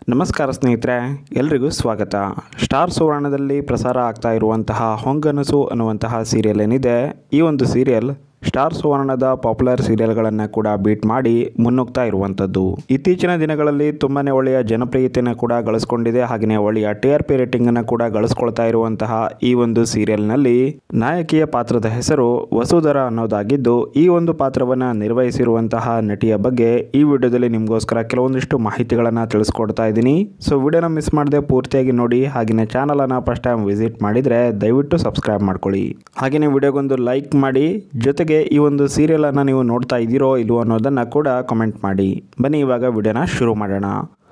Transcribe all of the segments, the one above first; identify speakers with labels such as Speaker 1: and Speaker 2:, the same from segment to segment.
Speaker 1: ನಮಸ್ಕಾರ ಸ್ನೇಹಿತರೆ ಎಲ್ರಿಗೂ ಸ್ವಾಗತ ಸ್ಟಾರ್ ಸುವರ್ಣದಲ್ಲಿ ಪ್ರಸಾರ ಆಗ್ತಾ ಇರುವಂತಹ ಹೊಂಗನಸು ಅನ್ನುವಂತಹ ಸೀರಿಯಲ್ ಏನಿದೆ ಈ ಒಂದು ಸೀರಿಯಲ್ ಸ್ಟಾರ್ ಸುವರ್ಣದ ಪಾಪ್ಯುಲರ್ ಸೀರಿಯಲ್ಗಳನ್ನು ಕೂಡ ಬೀಟ್ ಮಾಡಿ ಮುನ್ನುಗ್ತಾ ಇರುವಂಥದ್ದು ಇತ್ತೀಚಿನ ದಿನಗಳಲ್ಲಿ ತುಂಬಾನೇ ಒಳ್ಳೆಯ ಜನಪ್ರಿಯತೆಯನ್ನು ಕೂಡ ಗಳಿಸ್ಕೊಂಡಿದೆ ಹಾಗೆಯೇ ಒಳ್ಳೆಯ ಟಿ ಆರ್ ಪಿ ರೇಟಿಂಗ್ ಅನ್ನು ಕೂಡ ಗಳಿಸ್ಕೊಳ್ತಾ ಇರುವಂತಹ ಈ ಒಂದು ಸೀರಿಯಲ್ನಲ್ಲಿ ನಾಯಕಿಯ ಪಾತ್ರದ ಹೆಸರು ವಸುಧರ ಅನ್ನೋದಾಗಿದ್ದು ಈ ಒಂದು ಪಾತ್ರವನ್ನು ನಿರ್ವಹಿಸಿರುವಂತಹ ನಟಿಯ ಬಗ್ಗೆ ಈ ವಿಡಿಯೋದಲ್ಲಿ ನಿಮಗೋಸ್ಕರ ಕೆಲವೊಂದಿಷ್ಟು ಮಾಹಿತಿಗಳನ್ನು ತಿಳಿಸ್ಕೊಡ್ತಾ ಇದ್ದೀನಿ ಸೊ ವಿಡಿಯೋನ ಮಿಸ್ ಮಾಡದೆ ಪೂರ್ತಿಯಾಗಿ ನೋಡಿ ಹಾಗೆಯೇ ಚಾನಲನ್ನು ಫಸ್ಟ್ ಟೈಮ್ ವಿಸಿಟ್ ಮಾಡಿದರೆ ದಯವಿಟ್ಟು ಸಬ್ಸ್ಕ್ರೈಬ್ ಮಾಡ್ಕೊಳ್ಳಿ ಹಾಗೆಯೇ ವಿಡಿಯೋಗೊಂದು ಲೈಕ್ ಮಾಡಿ ಜೊತೆಗೆ ಈ ಒಂದು ಸೀರಿಯಲನ್ನು ನೀವು ನೋಡ್ತಾ ಇದ್ದೀರೋ ಇಲ್ವೋ ಅನ್ನೋದನ್ನು ಕೂಡ ಕಮೆಂಟ್ ಮಾಡಿ ಬನ್ನಿ ಇವಾಗ ವಿಡಿಯೋನ ಶುರು ಮಾಡೋಣ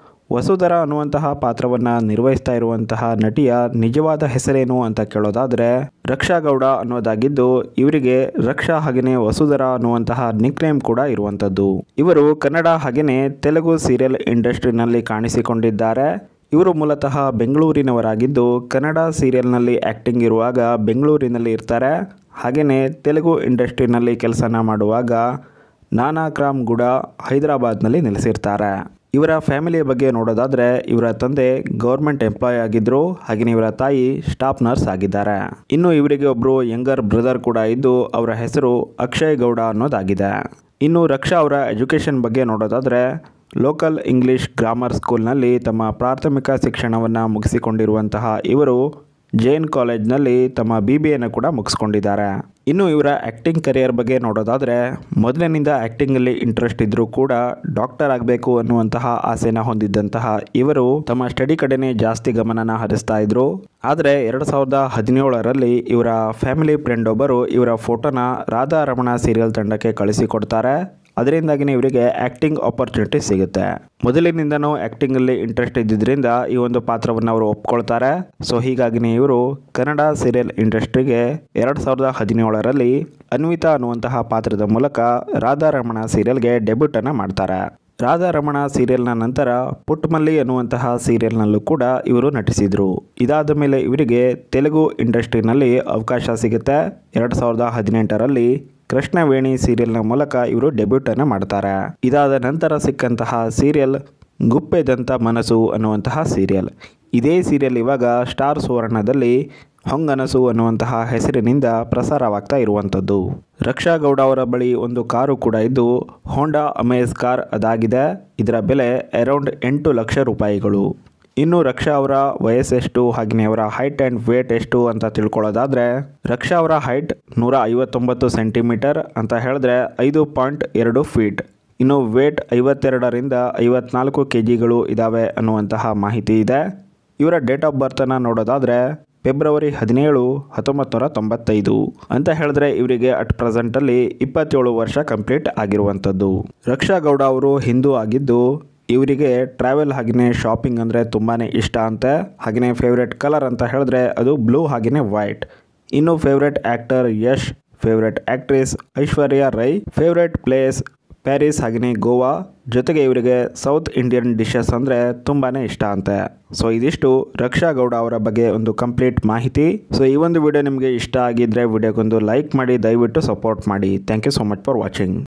Speaker 1: ವಸುಧರ ಅನ್ನುವಂತಹ ಪಾತ್ರವನ್ನು ನಿರ್ವಹಿಸ್ತಾ ಇರುವಂತಹ ನಟಿಯ ನಿಜವಾದ ಹೆಸರೇನು ಅಂತ ಕೇಳೋದಾದರೆ ರಕ್ಷಾ ಗೌಡ ಅನ್ನೋದಾಗಿದ್ದು ಇವರಿಗೆ ರಕ್ಷಾ ಹಾಗೆಯೇ ವಸುಧರ ಅನ್ನುವಂತಹ ನಿಕ್ ನೇಮ್ ಕೂಡ ಇರುವಂಥದ್ದು ಇವರು ಕನ್ನಡ ಹಾಗೆಯೇ ತೆಲುಗು ಸೀರಿಯಲ್ ಇಂಡಸ್ಟ್ರಿನಲ್ಲಿ ಕಾಣಿಸಿಕೊಂಡಿದ್ದಾರೆ ಇವರು ಮೂಲತಃ ಬೆಂಗಳೂರಿನವರಾಗಿದ್ದು ಕನ್ನಡ ಸೀರಿಯಲ್ನಲ್ಲಿ ಆ್ಯಕ್ಟಿಂಗ್ ಇರುವಾಗ ಬೆಂಗಳೂರಿನಲ್ಲಿ ಇರ್ತಾರೆ ಹಾಗೆಯೇ ತೆಲುಗು ಇಂಡಸ್ಟ್ರಿನಲ್ಲಿ ಕೆಲಸನ ಮಾಡುವಾಗ ನಾನಾ ಕ್ರಾಮ್ ಗುಡ ಹೈದರಾಬಾದ್ನಲ್ಲಿ ನೆಲೆಸಿರ್ತಾರೆ ಇವರ ಫ್ಯಾಮಿಲಿಯ ಬಗ್ಗೆ ನೋಡೋದಾದರೆ ಇವರ ತಂದೆ ಗೌರ್ಮೆಂಟ್ ಎಂಪ್ಲಾಯ್ ಆಗಿದ್ದರು ಹಾಗೆಯೇ ಇವರ ತಾಯಿ ಸ್ಟಾಫ್ ನರ್ಸ್ ಆಗಿದ್ದಾರೆ ಇನ್ನು ಇವರಿಗೆ ಒಬ್ಬರು ಯಂಗರ್ ಬ್ರದರ್ ಕೂಡ ಇದ್ದು ಅವರ ಹೆಸರು ಅಕ್ಷಯ್ ಗೌಡ ಅನ್ನೋದಾಗಿದೆ ಇನ್ನು ರಕ್ಷಾ ಅವರ ಎಜುಕೇಷನ್ ಬಗ್ಗೆ ನೋಡೋದಾದರೆ ಲೋಕಲ್ ಇಂಗ್ಲಿಷ್ ಗ್ರಾಮರ್ ಸ್ಕೂಲ್ನಲ್ಲಿ ತಮ್ಮ ಪ್ರಾಥಮಿಕ ಶಿಕ್ಷಣವನ್ನು ಮುಗಿಸಿಕೊಂಡಿರುವಂತಹ ಇವರು ಜೈನ್ ಕಾಲೇಜ್ನಲ್ಲಿ ತಮ್ಮ ಬಿ ಬಿ ಎನ ಕೂಡ ಮುಗಿಸ್ಕೊಂಡಿದ್ದಾರೆ ಇನ್ನು ಇವರ ಆ್ಯಕ್ಟಿಂಗ್ ಕರಿಯರ್ ಬಗ್ಗೆ ನೋಡೋದಾದರೆ ಮೊದಲಿನಿಂದ ಆ್ಯಕ್ಟಿಂಗಲ್ಲಿ ಇಂಟ್ರೆಸ್ಟ್ ಇದ್ದರೂ ಕೂಡ ಡಾಕ್ಟರ್ ಆಗಬೇಕು ಅನ್ನುವಂತಹ ಆಸೆನ ಹೊಂದಿದ್ದಂತಹ ಇವರು ತಮ್ಮ ಸ್ಟಡಿ ಕಡೆನೇ ಜಾಸ್ತಿ ಗಮನನ ಹರಿಸ್ತಾ ಇದ್ರು ಆದರೆ ಎರಡು ಸಾವಿರದ ಹದಿನೇಳರಲ್ಲಿ ಇವರ ಫ್ಯಾಮಿಲಿ ಫ್ರೆಂಡ್ ಒಬ್ಬರು ಇವರ ಫೋಟೋನ ರಾಧಾ ರಮಣ ಸೀರಿಯಲ್ ತಂಡಕ್ಕೆ ಕಳಿಸಿಕೊಡ್ತಾರೆ ಅದರಿಂದಾಗಿನೇ ಇವರಿಗೆ ಆ್ಯಕ್ಟಿಂಗ್ ಆಪರ್ಚುನಿಟಿ ಸಿಗುತ್ತೆ ಮೊದಲಿನಿಂದನೂ ಆ್ಯಕ್ಟಿಂಗಲ್ಲಿ ಇಂಟ್ರೆಸ್ಟ್ ಇದ್ದಿದ್ದರಿಂದ ಈ ಒಂದು ಪಾತ್ರವನ್ನು ಅವರು ಒಪ್ಕೊಳ್ತಾರೆ ಸೊ ಹೀಗಾಗಿನೇ ಇವರು ಕನ್ನಡ ಸೀರಿಯಲ್ ಇಂಡಸ್ಟ್ರಿಗೆ ಎರಡು ಸಾವಿರದ ಹದಿನೇಳರಲ್ಲಿ ಅನ್ವಿತಾ ಅನ್ನುವಂತಹ ಪಾತ್ರದ ಮೂಲಕ ರಾಧಾರಮಣ ಸೀರಿಯಲ್ಗೆ ಡೆಬ್ಯೂಟನ್ನು ಮಾಡ್ತಾರೆ ರಾಧಾರಮಣ ಸೀರಿಯಲ್ನ ನಂತರ ಪುಟ್ಟಮಲ್ಲಿ ಅನ್ನುವಂತಹ ಸೀರಿಯಲ್ನಲ್ಲೂ ಕೂಡ ಇವರು ನಟಿಸಿದರು ಇದಾದ ಮೇಲೆ ಇವರಿಗೆ ತೆಲುಗು ಇಂಡಸ್ಟ್ರಿನಲ್ಲಿ ಅವಕಾಶ ಸಿಗುತ್ತೆ ಎರಡು ಸಾವಿರದ ಹದಿನೆಂಟರಲ್ಲಿ ಕೃಷ್ಣವೇಣಿ ಸೀರಿಯಲ್ನ ಮೂಲಕ ಇವರು ಡೆಬ್ಯೂಟನ್ನು ಮಾಡ್ತಾರೆ ಇದಾದ ನಂತರ ಸಿಕ್ಕಂತಹ ಸೀರಿಯಲ್ ಗುಪ್ಪೆದಂತ ಮನಸ್ಸು ಅನ್ನುವಂತಹ ಸೀರಿಯಲ್ ಇದೇ ಸೀರಿಯಲ್ ಇವಾಗ ಸ್ಟಾರ್ ಸುವರ್ಣದಲ್ಲಿ ಹೊಂಗನಸು ಅನ್ನುವಂತಹ ಹೆಸರಿನಿಂದ ಪ್ರಸಾರವಾಗ್ತಾ ಇರುವಂಥದ್ದು ರಕ್ಷಾ ಗೌಡ ಅವರ ಬಳಿ ಒಂದು ಕಾರು ಕೂಡ ಇದ್ದು ಹೋಂಡಾ ಅಮೇಜ್ ಕಾರ್ ಅದಾಗಿದೆ ಇದರ ಬೆಲೆ ಅರೌಂಡ್ ಎಂಟು ಲಕ್ಷ ರೂಪಾಯಿಗಳು ಇನ್ನು ರಕ್ಷಾ ಅವರ ವಯಸ್ಸೆಷ್ಟು ಹಾಗೆಯೇ ಅವರ ಹೈಟ್ ಆ್ಯಂಡ್ ವೇಟ್ ಎಷ್ಟು ಅಂತ ತಿಳ್ಕೊಳ್ಳೋದಾದರೆ ರಕ್ಷಾ ಅವರ ಹೈಟ್ ನೂರ ಐವತ್ತೊಂಬತ್ತು ಸೆಂಟಿಮೀಟರ್ ಅಂತ ಹೇಳಿದ್ರೆ ಐದು ಪಾಯಿಂಟ್ ಎರಡು ಫೀಟ್ ಇನ್ನು ವೇಟ್ ಐವತ್ತೆರಡರಿಂದ ಐವತ್ನಾಲ್ಕು ಕೆ ಜಿಗಳು ಇದ್ದಾವೆ ಅನ್ನುವಂತಹ ಮಾಹಿತಿ ಇದೆ ಇವರ ಡೇಟ್ ಆಫ್ ಬರ್ತನ್ನು ನೋಡೋದಾದರೆ ಫೆಬ್ರವರಿ ಹದಿನೇಳು ಹತ್ತೊಂಬತ್ತು ನೂರ ತೊಂಬತ್ತೈದು ಅಂತ ಹೇಳಿದ್ರೆ ಇವರಿಗೆ ಅಟ್ ಪ್ರೆಸೆಂಟಲ್ಲಿ ಇಪ್ಪತ್ತೇಳು ವರ್ಷ ಕಂಪ್ಲೀಟ್ ಆಗಿರುವಂಥದ್ದು ರಕ್ಷಾ ಗೌಡ ಅವರು ಹಿಂದೂ ಆಗಿದ್ದು ಇವರಿಗೆ ಟ್ರಾವೆಲ್ ಹಾಗೆಯೇ ಶಾಪಿಂಗ್ ಅಂದರೆ ತುಂಬಾ ಇಷ್ಟ ಅಂತೆ ಹಾಗೆಯೇ ಫೇವ್ರೆಟ್ ಕಲರ್ ಅಂತ ಹೇಳಿದ್ರೆ ಅದು ಬ್ಲೂ ಹಾಗೆಯೇ ವೈಟ್ ಇನ್ನು favourite actor Yash favourite actress Aishwarya Rai favourite place Paris ಹಾಗೆಯೇ ಗೋವಾ ಜೊತೆಗೆ ಇವರಿಗೆ ಸೌತ್ ಇಂಡಿಯನ್ ಡಿಶಸ್ ಅಂದರೆ ತುಂಬಾ ಇಷ್ಟ ಅಂತೆ ಸೊ ಇದಿಷ್ಟು ರಕ್ಷಾ ಗೌಡ ಅವರ ಬಗ್ಗೆ ಒಂದು ಕಂಪ್ಲೀಟ್ ಮಾಹಿತಿ ಸೊ ಈ ಒಂದು ವಿಡಿಯೋ ನಿಮಗೆ ಇಷ್ಟ ಆಗಿದ್ದರೆ ವಿಡಿಯೋಗೊಂದು ಲೈಕ್ ಮಾಡಿ ದಯವಿಟ್ಟು ಸಪೋರ್ಟ್ ಮಾಡಿ thank you so much for watching